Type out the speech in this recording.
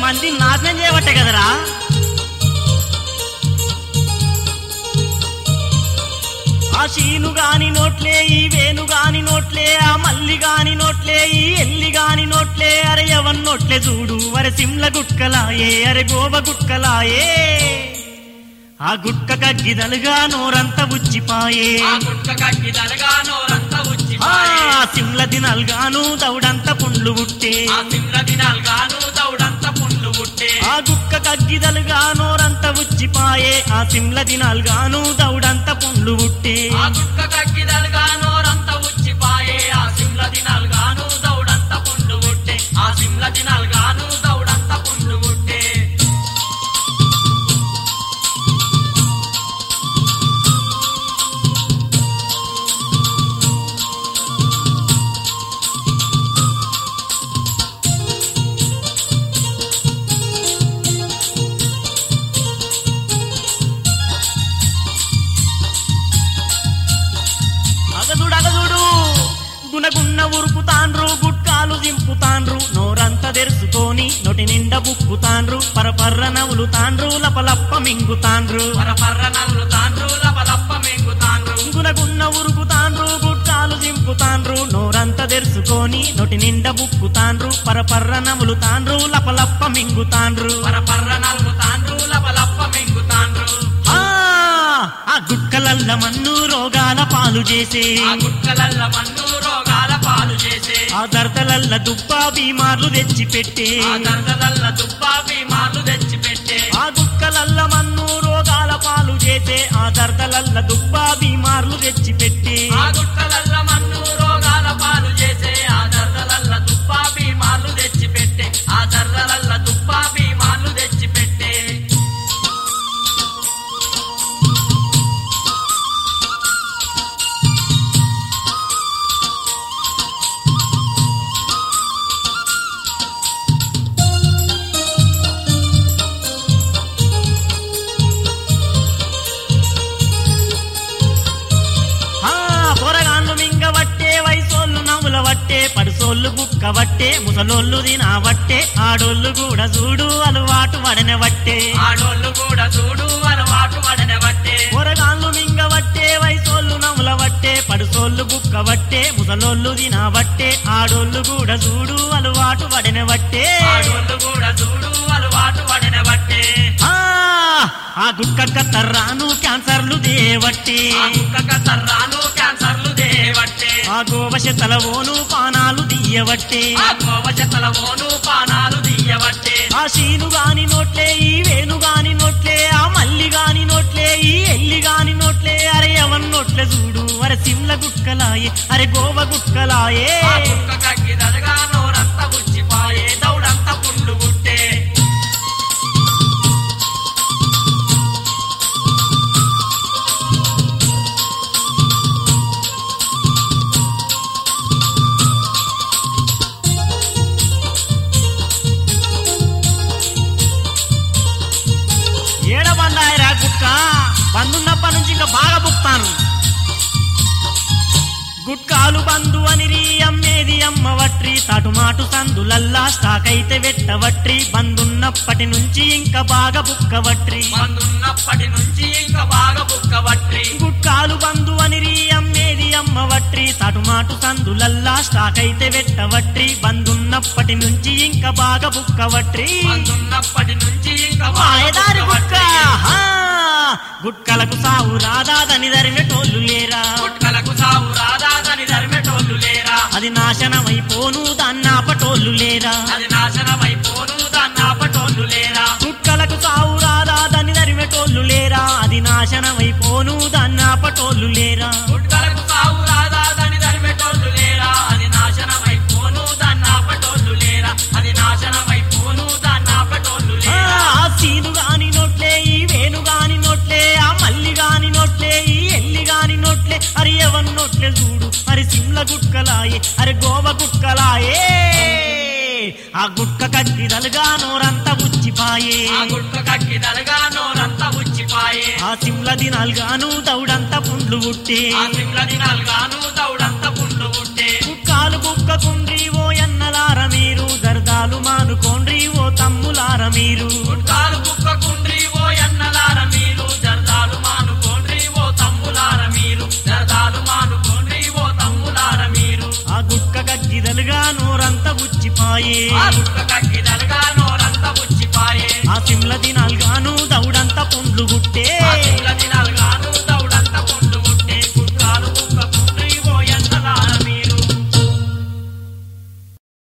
మందిని నాశనం చేయబట్టే కదరా ఆ శీను గాని నోట్లే ఈ వేణు గాని నోట్లే ఆ మల్లి గాని నోట్లే ఈ ఎల్లి గాని నోట్లే అరే ఎవన్ నోట్లే చూడు అరే సిమ్ల గుట్కలాయే అరే గోవ గుట్కలాయే ఆ గుట్క కగ్గిదలుగా నోరంత ఉచ్చిపాయే ఆ గుట్క కక్కిదలుగా నోరంతా ఆ ఉచ్చిపాయే సిమ్ల దినాలుగాను దౌడంత పుండ్లు పుట్టే ఆ సిమ్ల దినాలుగాను దౌడంత పుండ్లు పుట్టే ఆ గుక్క కగ్గిదలుగా నోరంత ఉచ్చిపాయే ఆ సిమ్ల దినాలుగాను దౌడంత పుండ్లు పుట్టే ఆ గుట్క కక్కిదలుగా నోరంతా ఉచ్చిపాయే ఆ సిమ్ల దినాలుగాను దౌడంత పుండ్లు పుట్టే ఆ సిమ్ల దినాలుగాను దౌడంత పుండ్లు పుట్టే అగదుడు అగదుడు గునగున్న ఉరుకుతాండ్రు గుట్కాలు దింపుతాండ్రు నోరంత తెరుచుకొని నొటి నిండా బుక్కుతాండ్రు పరపర్ర నవ్వులు తాండ్రు లపలప్ప మింగుతాండ్రు పరపర్ర నల్లు తాండ్రు లపలప్ప మెంగుతాండ్రు గునగున్న ఉరుకుతాండ్రు గుట్కాలు దింపుతాండ్రు నోరంత తెరుచుకొని నొటి నిండా బుక్కుతాండ్రు పరపర్ర నవ్వులు తాండ్రు లపలప్ప మింగుతాండ్రు పరపర్ర నల్లు తాండ్రు లపలప్ప మెంగుతాండ్రు ఆ ఆ గుట్కలల్ల మన్ను రోగాల పాలు చేసే ఆ గుట్కలల్ల మన్ను రోగాల పాలు చేసే ఆ దర్దలల్ల దుబ్బా బీమార్లు తెచ్చి పెట్టే ఆ దర్దలల్ల దుబ్బా బీమార్లు తెచ్చి పెట్టే ఆ గుక్కలల్ల మన్ను రోగాల పాలు చేసే ఆ దర్దలల్ల దుబ్బా బీమార్లు తెచ్చి పెట్టే ఆ గుట్టలల్ల మన్ను రోగాల పాలు చేసే ఆ దర్దలల్ల దుబ్బా బీమార్లు తెచ్చి పెట్టే ఆ దర్దలల్ల దుబ్బా బీమార్లు తెచ్చి పెట్టే ఆ పొరగాన్లు మింగవట్టే వయసోళ్ళు నవ్వుల వట్టే పడుసోళ్ళు బుక్క వట్టే ముసలోళ్ళు తినవట్టే ఆడోళ్ళు కూడా చూడు అలవాటు వడన వట్టే ఆడోళ్ళు కూడా చూడు అలవాటు పడనే బట్టే పొరగాన్లు మింగవట్టే వయసోళ్ళు నవ్వుల వట్టే పడుసోళ్ళు బుక్క వట్టే ముసలోళ్ళు తినవట్టే ఆడోళ్ళు కూడా చూడు అలవాటు వడన వట్టే ఆడోళ్ళు కూడా చూడు అలవాటు పడనే బట్టే ఆ ఆ గుట్క కత్తర్రాను క్యాన్సర్లు దేవట్టే ఆ కుక్క తర్రాను క్యాన్సర్లు దేవట్టే ఆ గోవశతలవోను పానాలు తీయవట్టే ఆ కోవశతల ఓను పానాలు తీయవట్టే ఆ శీను గాని నోట్లే ఈ వేణు గాని నోట్లే ఆ మల్లి గాని నోట్లే ఈ ఎల్లి గాని నోట్లే అరే ఎవన్ నోట్లే చూడు అరే సిమ్ల గుట్కలాయే అరే గోవ గుట్కలాయే ఆ కుక్క కక్కిదలుగా నోరంతా ఉచ్చిపాయే దౌడంతా పుండు పుట్టే ఏడబండాయరా గుట్క బందున్నప్పటి నుంచి ఇంకా బాగా బుక్తాను గుట్కాలు బంధు అని అమ్మేది అమ్మవట్రి తాటుమాటు సందులల్లా స్టాక్ అయితే వెట్టవట్రి బందున్నప్పటి నుంచి ఇంకా బాగా బుక్కవట్రి మందున్నప్పటి నుంచి ఇంకా బాగా బుక్కవట్రి గుట్కాలు బంధు అని అమ్మేది అమ్మవట్రి తాటుమాటు సందులల్లా స్టాక్ అయితే వెట్టవట్రి బందున్నప్పటి నుంచి ఇంకా బాగా బుక్కవట్రి మందున్నప్పటి నుంచి ఇంకా బాగా మాయదారి గుట్క బుక్కవట్రి. హా! గుట్కలకు సావు రాదాదని దరిమెటోళ్ళు లేరా గుట్కలకు సాగు రాదాదని ధర్మెటోళ్ళు లేరా అది నాశనమైపోను దాన్నాపటోళ్ళు లేరా అది నాశనమైపోను దాన్నాపటోళ్ళు లేరా గుట్కలకు సావు రాదాదని దరిమెటోళ్ళు లేరా అది నాశనమైపోను దాన్నాపటోళ్ళు లేరా గుట్కలకు సాగు రాదాదని ధర్మెటోళ్ళు లేరా అది నాశనమైపోను దాన్నాపటోళ్ళు లేరా అది నాశనమైపోను దాన్నాపటోళ్ళు ఆ లేరా ఆ సీను గాని నోట్లే ఈ వేణు గాని నోట్లే ఆ మల్లి గాని నోట్లే ఈ ఎల్లి గాని నోట్లే అరి ఎవన్ నోట్లే చూడు అరి సిమ్ల గుట్కలాయే అరి గోవ గుట్కలాయే ఆ గుట్క కక్కిదలుగా నోరంతా ఉచ్చిపాయే ఆ గుట్క కక్కిదలుగా నోరంతా ఉచ్చిపాయే ఆ సిమ్ల దినాలుగాను దౌడంతా పుండ్లు పుట్టే ఆ సిమ్ల దినాలుగాను దౌడంతా పుండు పుట్టే కుక్కాలు బుక్కకుండ్రి ఓ ఎన్నలార మీరు దర్దాలు మానుకోండ్రి ఓ తమ్ములార మీరు గుట్కాలు కుక్కకుండ్రి ఓ ఎన్నలార మీరు జర్దాలు మానుకోండ్రి ఓ తమ్ములార మీరు జర్దాలు మానుకోండ్రి ఓ తమ్ములార మీరు ఆ గుట్క గగ్గిదలుగా నోరంతా ఉచ్చిపాయే ఆ గుట్క కక్కిదలుగా నోరంతా ఉచ్చిపాయే ఆ సిమ్ల దినాలుగా